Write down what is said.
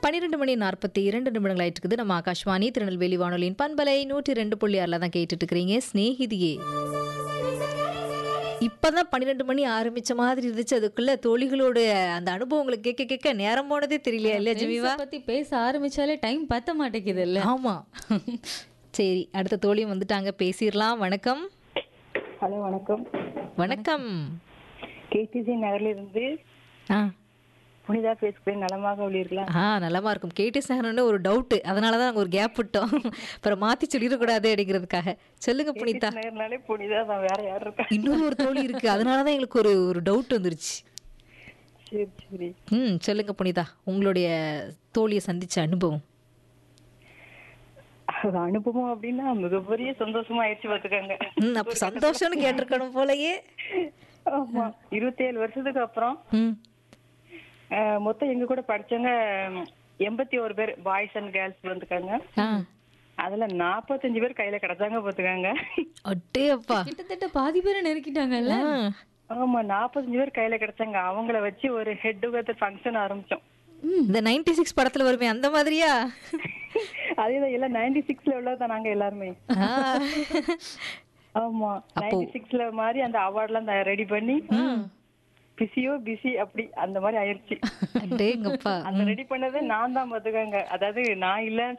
பன்னிரெண்டு மணி நாற்பத்தி இரண்டு நிமிடங்கள் ஆயிட்டு இருக்குது நம்ம ஆகாஷ்வாணி திருநெல்வேலி வானொலியின் பண்பலை நூற்றி ரெண்டு புள்ளி ஆறில் தான் கேட்டுட்டு இருக்கிறீங்க ஸ்நேகிதியே இப்பதான் பன்னிரெண்டு மணி ஆரம்பிச்ச மாதிரி இருந்துச்சு அதுக்குள்ள தோழிகளோட அந்த அனுபவங்களை கேட்க கேட்க நேரம் போனதே தெரியலையா இல்லையா ஜெமிவா Friends-அ பத்தி பேச ஆரம்பிச்சாலே டைம் பத்த மாட்டேங்குது இல்ல ஆமா சரி அடுத்த தோழியும் வந்துட்டாங்க பேசிடலாம் வணக்கம் ஹலோ வணக்கம் வணக்கம் கேடிசி நகர்ல இருந்து ஆ புனிதா பேசுகிறேன் நலமாக உள்ளீர்களா ஆ நலமா இருக்கும் கேட்டு சாகரன்னு ஒரு டவுட்டு அதனால தான் நாங்கள் ஒரு கேப் விட்டோம் அப்புறம் மாற்றி சொல்லிடக்கூடாது அப்படிங்கிறதுக்காக சொல்லுங்க புனிதா நகர்னாலே புனிதா தான் வேற யார் இருக்கா இன்னொரு ஒரு தோழி இருக்கு அதனால தான் எங்களுக்கு ஒரு ஒரு டவுட் வந்துருச்சு சரி சரி ம் சொல்லுங்க புனிதா உங்களுடைய தோழியை சந்திச்ச அனுபவம் அது அனுபவம் அப்படின்னா மிகப்பெரிய சந்தோஷமா ஆயிடுச்சு பாத்துக்கோங்க ம் அப்போ சந்தோஷம்னு கேட்டிருக்கணும் போலயே ஆமா இருபத்தி ஏழு வருஷத்துக்கு அப்புறம் ம் அஹ், மொத்தம் எங்க கூட படிச்சவங்க எண்பத்தி ஒரு பேர் பாய்ஸ் அண்ட் கேர்ள்ஸ் வந்துருக்காங்க ஆ அதுல நாற்பத்தஞ்சு பேர் கையில கிடைச்சாங்க பாத்துக்காங்க அட்டே அப்பா கிட்டத்தட்ட பாதி பேரை நெருக்கிட்டாங்கல்ல ஆ ஆமா நாற்பத்தஞ்சு பேர் கையில கிடைச்சாங்க அவங்கள வச்சு ஒரு ஹெட் டுகெதர் ஃபங்க்ஷன் ஆரம்பிச்சோம் இந்த நைன்டி சிக்ஸ் படத்துல வருமே அந்த மாதிரியா அதேதான் எல்லாம் நைன்டி சிக்ஸ்ல உள்ளதான் நாங்க எல்லாருமே ஆ. ஆமா நைன்டி சிக்ஸ்ல மாதிரி அந்த அவார்ட்லாம் ரெடி பண்ணி பிஸியோ பிஸி அப்படி அந்த மாதிரி ஆயிருச்சு அடேங்கப்பா அந்த ரெடி பண்ணதே நான் தான் பாத்துக்கோங்க அதாவது நான் இல்ல